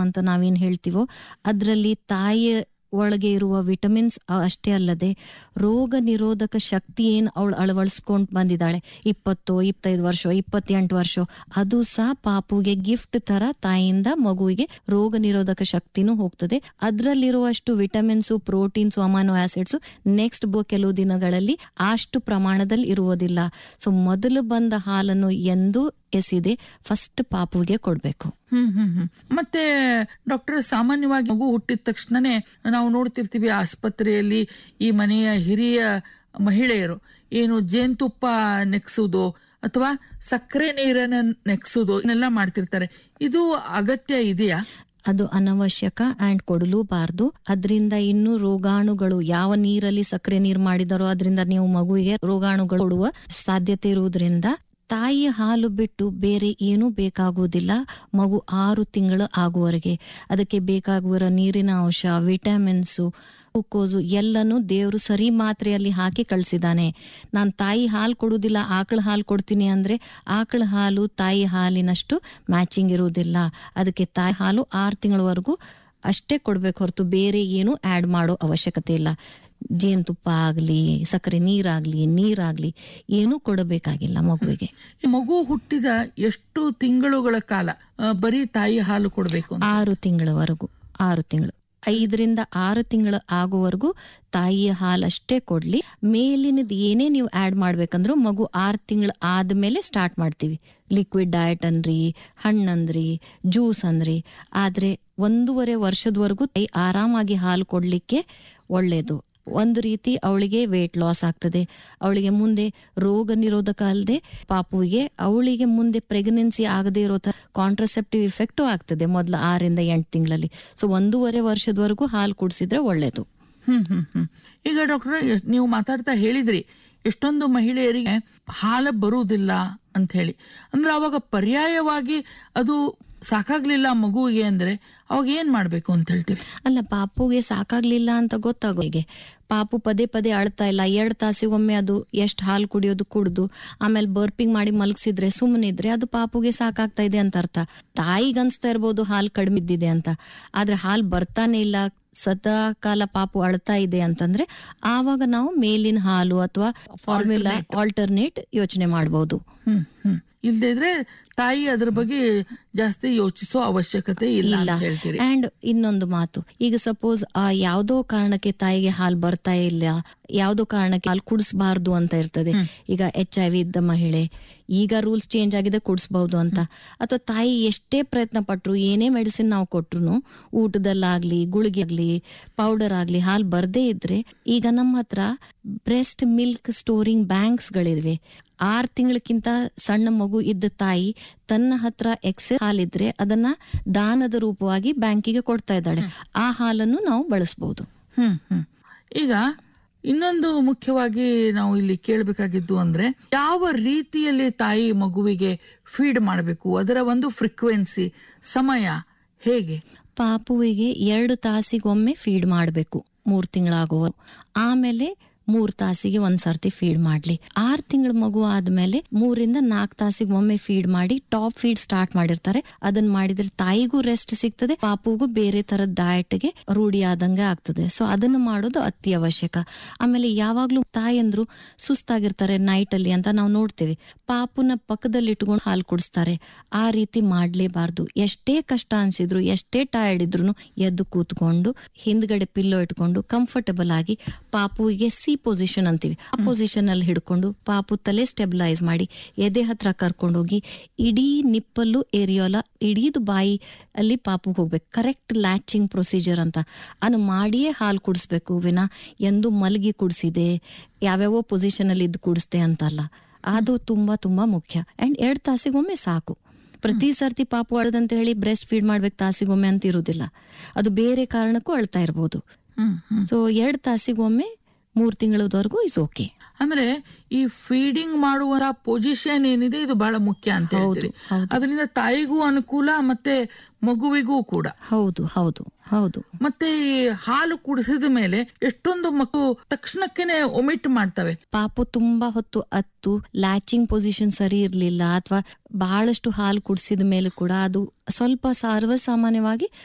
ಅಂತ ನಾವೇನ್ ಹೇಳ್ತೀವೋ ಅದರಲ್ಲಿ ತಾಯಿಯ ಒಳಗೆ ಇರುವ ವಿಟಮಿನ್ಸ್ ಅಷ್ಟೇ ಅಲ್ಲದೆ ರೋಗ ನಿರೋಧಕ ಶಕ್ತಿ ಏನ್ ಅವಳು ಅಳವಡಿಸ್ಕೊಂಡ್ ಬಂದಿದ್ದಾಳೆ ಇಪ್ಪತ್ತು ಇಪ್ಪತ್ತೈದು ವರ್ಷ ಇಪ್ಪತ್ತೆಂಟು ವರ್ಷ ಅದು ಸಹ ಪಾಪುಗೆ ಗಿಫ್ಟ್ ತರ ತಾಯಿಯಿಂದ ಮಗುವಿಗೆ ರೋಗ ನಿರೋಧಕ ಶಕ್ತಿನೂ ಹೋಗ್ತದೆ ಅದರಲ್ಲಿರುವಷ್ಟು vitamins proteins amino acids next ಕೆಲವು ದಿನಗಳಲ್ಲಿ ಅಷ್ಟು ಪ್ರಮಾಣದಲ್ಲಿ ಇರುವುದಿಲ್ಲ ಸೊ ಮೊದಲು ಬಂದ ಹಾಲನ್ನು ಎಂದು ಎಸಿದೆ ಫಸ್ಟ್ ಪಾಪುಗೆ ಕೊಡ್ಬೇಕು ಹ್ಮ್ ಹ್ಮ್ ಹ್ಮ್ ಮತ್ತೆ ಡಾಕ್ಟರ್ ಸಾಮಾನ್ಯವಾಗಿ ಮಗು ಹುಟ್ಟಿದ ತಕ್ಷಣನೇ ನಾವು ನೋಡ್ತಿರ್ತೀವಿ ಆಸ್ಪತ್ರೆಯಲ್ಲಿ ಈ ಮನೆಯ ಹಿರಿಯ ಮಹಿಳೆಯರು ಏನು ಜೇನುತುಪ್ಪ ನೆಕ್ಸುದು ಅಥವಾ ಸಕ್ಕರೆ ನೀರನ್ನ ನೆಕ್ಸುದು ಇದನ್ನೆಲ್ಲ ಮಾಡ್ತಿರ್ತಾರೆ ಇದು ಅಗತ್ಯ ಇದೆಯಾ ಅದು ಅನವಶ್ಯಕ ಅಂಡ್ ಕೊಡಲೂಬಾರ್ದು ಅದರಿಂದ ಇನ್ನೂ ರೋಗಾಣುಗಳು ಯಾವ ನೀರಲ್ಲಿ ಸಕ್ಕರೆ ನೀರು ಮಾಡಿದಾರೋ ಅದರಿಂದ ನೀವು ಮಗುವಿಗೆ ರೋಗಾಣುಗಳು ಕೊಡುವ ಸಾಧ್ಯತೆ ಇರುವುದರಿಂದ ತಾಯಿ ಹಾಲು ಬಿಟ್ಟು ಬೇರೆ ಏನೂ ಬೇಕಾಗುವುದಿಲ್ಲ ಮಗು ಆರು ತಿಂಗಳು ಆಗುವವರೆಗೆ ಅದಕ್ಕೆ ಬೇಕಾಗುವ ನೀರಿನ ಅಂಶ ವಿಟಮಿನ್ಸು ಗ್ಲೂಕೋಸು ಎಲ್ಲನೂ ದೇವರು ಸರಿ ಮಾತ್ರೆಯಲ್ಲಿ ಹಾಕಿ ಕಳಿಸಿದಾನೆ ನಾನು ತಾಯಿ ಹಾಲು ಕೊಡುವುದಿಲ್ಲ ಆಕಳ ಹಾಲು ಕೊಡ್ತೀನಿ ಅಂದ್ರೆ ಆಕಳ ಹಾಲು ತಾಯಿ ಹಾಲಿನಷ್ಟು ಮ್ಯಾಚಿಂಗ್ ಇರುವುದಿಲ್ಲ ಅದಕ್ಕೆ ತಾಯಿ ಹಾಲು ಆರು ತಿಂಗಳವರೆಗೂ ಅಷ್ಟೇ ಕೊಡ್ಬೇಕು ಹೊರತು ಬೇರೆ ಏನು ಆಡ್ ಮಾಡೋ ಅವಶ್ಯಕತೆ ಇಲ್ಲ ಜೇನುತುಪ್ಪ ಆಗ್ಲಿ ಸಕ್ಕರೆ ನೀರಾಗ್ಲಿ ನೀರಾಗ್ಲಿ ಏನೂ ಕೊಡಬೇಕಾಗಿಲ್ಲ ಮಗುವಿಗೆ ಈ ಮಗು ಹುಟ್ಟಿದ ಎಷ್ಟು ತಿಂಗಳುಗಳ ಕಾಲ ಆ, ಬರೀ ತಾಯಿ ಹಾಲು ಕೊಡ್ಬೇಕು ಅಂತ? ಆರು ತಿಂಗಳವರೆಗೂ ಆರು ತಿಂಗಳು ಐದರಿಂದ ಆರು ತಿಂಗಳು ಆಗುವವರೆಗೂ ತಾಯಿಯ ಹಾಲಷ್ಟೇ ಕೊಡ್ಲಿ ಮೇಲಿನದ್ ಏನೇ ನೀವು ಆಡ್ ಮಾಡ್ಬೇಕಂದ್ರೂ ಮಗು ಆರು ತಿಂಗಳು ಆದ್ಮೇಲೆ ಸ್ಟಾರ್ಟ್ ಮಾಡ್ತೀವಿ ಲಿಕ್ವಿಡ್ ಡಯಟ್ ಅನ್ರಿ ಹಣ್ಣಂದ್ರಿ ಜ್ಯೂಸ್ ಅಂದ್ರಿ ಆದ್ರೆ ಒಂದೂವರೆ ವರ್ಷದವರೆಗೂ ತಾಯಿ ಆರಾಮಾಗಿ ಹಾಲು ಕೊಡ್ಲಿಕ್ಕೆ ಒಳ್ಳೇದು ಒಂದು ರೀತಿ ಅವಳಿಗೆ ವೇಟ್ ಲಾಸ್ ಆಗ್ತದೆ ಅವಳಿಗೆ ಮುಂದೆ ರೋಗ ನಿರೋಧಕ ಅಲ್ಲದೆ ಪಾಪುವಿಗೆ ಅವಳಿಗೆ ಮುಂದೆ ಪ್ರೆಗ್ನೆನ್ಸಿ ಆಗದೆ ಇರೋ ಕಾಂಟ್ರಸೆಪ್ಟಿವ್ ಇಫೆಕ್ಟು ಆಗ್ತದೆ ಮೊದಲು ಆರಿಂದ ಎಂಟು ತಿಂಗಳಲ್ಲಿ ಸೊ ಒಂದೂವರೆ ವರ್ಷದವರೆಗೂ ಹಾಲು ಕುಡಿಸಿದ್ರೆ ಒಳ್ಳೇದು ಹ್ಮ್ ಹ್ಮ್ ಹ್ಮ್ ಈಗ ಡಾಕ್ಟರ್ ನೀವು ಮಾತಾಡ್ತಾ ಹೇಳಿದ್ರಿ ಎಷ್ಟೊಂದು ಮಹಿಳೆಯರಿಗೆ ಹಾಲು ಬರುವುದಿಲ್ಲ ಅಂತ ಹೇಳಿ ಅಂದ್ರೆ ಅವಾಗ ಪರ್ಯಾಯವಾಗಿ ಅದು ಸಾಕಾಗ್ಲಿಲ್ಲ ಮಗುವಿಗೆ ಅಂದ್ರೆ ಅವಾಗ ಏನ್ ಮಾಡ್ಬೇಕು ಅಂತ ಹೇಳ್ತೀರಿ ಅಲ್ಲ ಪಾಪುಗೆ ಸಾಕಾಗ್ಲಿಲ್ಲ ಅಂತ ಗೊತ್ತಾಗೋ ಹೀಗೆ ಪಾಪು ಪದೇ ಪದೇ ಅಳ್ತಾ ಇಲ್ಲ ಎರಡ್ ತಾಸಿಗೊಮ್ಮೆ ಅದು ಎಷ್ಟ್ ಹಾಲು ಕುಡಿಯೋದು ಕುಡ್ದು ಆಮೇಲೆ ಬರ್ಪಿಂಗ್ ಮಾಡಿ ಮಲಗಿಸಿದ್ರೆ ಸುಮ್ಮನಿದ್ರೆ ಅದು ಪಾಪುಗೆ ಸಾಕಾಗ್ತಾ ಇದೆ ಅಂತ ಅರ್ಥ ತಾಯಿಗೆ ಅನ್ಸ್ತಾ ಇರ್ಬೋದು ಹಾಲು ಕಡಿಮೆ ಇದ್ದಿದೆ ಅಂತ ಆದ್ರೆ ಹಾಲು ಬರ್ತಾನೆ ಇಲ್ಲ ಸದಾ ಕಾಲ ಪಾಪು ಅಳ್ತಾ ಇದೆ ಅಂತಂದ್ರೆ ಆವಾಗ ನಾವು ಮೇಲಿನ ಹಾಲು ಅಥವಾ ಫಾರ್ಮುಲಾ ಆಲ್ಟರ್ನೇಟ್ ಯೋಚನೆ ಮಾಡಬಹುದು ಹ್ಮ್ ಹ್ಮ್ ಇಲ್ದೇ ಇದ್ರೆ ತಾಯಿ ಅದ್ರ ಬಗ್ಗೆ ಜಾಸ್ತಿ ಯೋಚಿಸೋ ಅವಶ್ಯಕತೆ ಇಲ್ಲ ಇಲ್ಲ ಅಂತ ಹೇಳ್ತೀರಿ ಅಂಡ್ ಇನ್ನೊಂದು ಮಾತು ಈಗ ಸಪೋಸ್ ಆ ಯಾವ್ದೋ ಕಾರಣಕ್ಕೆ ತಾಯಿಗೆ ಹಾಲು ಬರ್ತಾ ಇಲ್ಲ ಯಾವ್ದೋ ಕಾರಣಕ್ಕೆ ಹಾಲು ಕುಡಿಸಬಾರ್ದು ಅಂತ ಇರ್ತದೆ ಈಗ ಎಚ್ ಐ ವಿ ಇದ್ದ ಮಹಿಳೆ ಈಗ ರೂಲ್ಸ್ ಚೇಂಜ್ ಆಗಿದೆ ಕುಡಿಸಬಹುದು ಅಂತ ಅಥವಾ ತಾಯಿ ಎಷ್ಟೇ ಪ್ರಯತ್ನ ಪಟ್ರು ಏನೇ ಮೆಡಿಸಿನ್ ನಾವು ಕೊಟ್ರು ಊಟದಲ್ಲಾಗ್ಲಿ ಗುಳಿಗೆ ಆಗ್ಲಿ ಪೌಡರ್ ಆಗ್ಲಿ ಹಾಲು ಬರ್ದೇ ಇದ್ರೆ ಈಗ ನಮ್ಮ ಹತ್ರ ಬ್ರೆಸ್ಟ್ ಮಿಲ್ಕ್ ಸ್ಟೋರಿಂಗ್ ಬ್ಯಾಂಕ್ಸ್ ಗಳಿವೆ ಆರ್ ತಿಂಗಳಕ್ಕಿಂತ ಸಣ್ಣ ಮಗು ಇದ್ದ ತಾಯಿ ತನ್ನ ಹತ್ರ ಎಕ್ಸೆಸ್ ಹಾಲಿದ್ರೆ ಅದನ್ನ ದಾನದ ರೂಪವಾಗಿ ಬ್ಯಾಂಕಿಗೆ ಕೊಡ್ತಾ ಇದ್ದಾಳೆ ಆ ಹಾಲನ್ನು ನಾವು ಬಳಸಬಹುದು ಹ್ಮ್ ಹ್ಮ್ ಈಗ ಇನ್ನೊಂದು ಮುಖ್ಯವಾಗಿ ನಾವು ಇಲ್ಲಿ ಕೇಳಬೇಕಾಗಿದ್ದು ಅಂದ್ರೆ ಯಾವ ರೀತಿಯಲ್ಲಿ ತಾಯಿ ಮಗುವಿಗೆ ಫೀಡ್ ಮಾಡಬೇಕು ಅದರ ಒಂದು ಫ್ರೀಕ್ವೆನ್ಸಿ ಸಮಯ ಹೇಗೆ ಪಾಪುವಿಗೆ ಎರಡು ತಾಸಿಗೊಮ್ಮೆ ಫೀಡ್ ಮಾಡಬೇಕು ಮೂರ್ ತಿಂಗಳಾಗುವ ಆಮೇಲೆ ಮೂರ್ ತಾಸಿಗೆ ಒಂದ್ ಸರ್ತಿ ಫೀಡ್ ಮಾಡ್ಲಿ ಆರ್ ತಿಂಗಳ ಮಗು ಆದ್ಮೇಲೆ ಮೂರಿಂದ ನಾಲ್ಕು ತಾಸಿಗೆ ಒಮ್ಮೆ ಫೀಡ್ ಮಾಡಿ ಟಾಪ್ ಫೀಡ್ ಸ್ಟಾರ್ಟ್ ಮಾಡಿರ್ತಾರೆ ಅದನ್ನ ಮಾಡಿದ್ರೆ ತಾಯಿಗೂ ರೆಸ್ಟ್ ಸಿಗ್ತದೆ ಪಾಪುಗೂ ಬೇರೆ ತರದ ಡಯಟ್ಗೆ ರೂಢಿ ಆದಂಗೆ ಆಗ್ತದೆ ಸೊ ಅದನ್ನ ಮಾಡೋದು ಅತಿ ಅವಶ್ಯಕ ಆಮೇಲೆ ಯಾವಾಗ್ಲೂ ತಾಯಂದ್ರು ಸುಸ್ತಾಗಿರ್ತಾರೆ ನೈಟ್ ಅಲ್ಲಿ ಅಂತ ನಾವು ನೋಡ್ತೇವೆ ಪಾಪುನ ಪಕ್ಕದಲ್ಲಿ ಇಟ್ಕೊಂಡು ಹಾಲು ಕುಡಿಸ್ತಾರೆ ಆ ರೀತಿ ಮಾಡ್ಲೇಬಾರ್ದು ಎಷ್ಟೇ ಕಷ್ಟ ಅನ್ಸಿದ್ರು ಎಷ್ಟೇ ಟಯರ್ಡ್ ಇದ್ರು ಎದ್ದು ಕೂತ್ಕೊಂಡು ಹಿಂದ್ಗಡೆ ಪಿಲ್ಲೋ ಇಟ್ಕೊಂಡು ಕಂಫರ್ಟಬಲ್ ಆಗಿ ಪಾಪುವಿಗೆ ಸಿ ಪೊಸಿಷನ್ ಅಂತೀವಿ ಆ ಪೊಸಿಷನ್ ಅಲ್ಲಿ ಹಿಡ್ಕೊಂಡು ಪಾಪು ತಲೆ ಸ್ಟೆಬಿಲೈಸ್ ಮಾಡಿ ಎದೆ ಹತ್ರ ಕರ್ಕೊಂಡು ಹೋಗಿ ಇಡೀ ನಿಪ್ಪಲ್ಲು ಏರಿಯೋಲ ಇಡೀದು ಬಾಯಿ ಅಲ್ಲಿ ಪಾಪು ಹೋಗ್ಬೇಕು ಕರೆಕ್ಟ್ ಲ್ಯಾಚಿಂಗ್ ಪ್ರೊಸೀಜರ್ ಅಂತ ಅದನ್ನು ಮಾಡಿಯೇ ಹಾಲು ಕುಡಿಸ್ಬೇಕು ವಿನ ಎಂದು ಮಲಗಿ ಕುಡಿಸಿದೆ ಯಾವ್ಯಾವ ಪೊಸಿಷನ್ ಅಲ್ಲಿ ಇದ್ದು ಕುಡಿಸ್ದೆ ಅಂತಲ್ಲ ಅದು ತುಂಬಾ ತುಂಬಾ ಮುಖ್ಯ ಅಂಡ್ ಎರಡ್ ತಾಸಿಗೊಮ್ಮೆ ಸಾಕು ಪ್ರತಿ ಸರ್ತಿ ಪಾಪು ಅಳದಂತ ಹೇಳಿ ಬ್ರೆಸ್ಟ್ ಫೀಡ್ ಮಾಡ್ಬೇಕು ತಾಸಿಗೊಮ್ಮೆ ಅಂತ ಇರುವುದಿಲ್ಲ ಅದು ಬೇರೆ ಕಾರಣಕ್ಕೂ ಅಳ್ತಾ ಇರ್ಬೋದು ಹ್ಮ್ ಹ್ಮ್ ಸೊ ಎರಡ್ ತಾಸಿಗೊಮ್ಮೆ ಮೂರ್ ತಿಂಗಳವರೆಗೂ ಇಸ್ ಓಕೆ ಅಂದ್ರೆ ಈ ಫೀಡಿಂಗ್ ಮಾಡುವ ಪೊಸಿಷನ್ ಏನಿದೆ ಇದು ಬಹಳ ಮುಖ್ಯ ಅಂತ ಹೇಳ್ತೀರಿ ಹೌದು. ಅದರಿಂದ ತಾಯಿಗೂ ಅನುಕೂಲ ಮತ್ತೆ ಮಗುವಿಗೂ ಕೂಡ ಹೌದು ಹೌದು ಹೌದು ಮತ್ತೆ ಈ ಹಾಲು ಕುಡಿಸಿದ ಮೇಲೆ ಎಷ್ಟೊಂದು ಮಗು ತಕ್ಷಣಕ್ಕೇನೆ ಒಮಿಟ್ ಮಾಡ್ತವೆ ಪಾಪು ತುಂಬಾ ಹೊತ್ತು ಅತ್ತು ಲ್ಯಾಚಿಂಗ್ ಪೊಸಿಷನ್ ಸರಿ ಇರ್ಲಿಲ್ಲ ಅಥವಾ ಬಹಳಷ್ಟು ಹಾಲು ಕುಡಿಸಿದ ಮೇಲೆ ಕೂಡ ಅದು ಸ್ವಲ್ಪ ಸರ್ವಸಾಮಾನ್ಯವಾಗಿ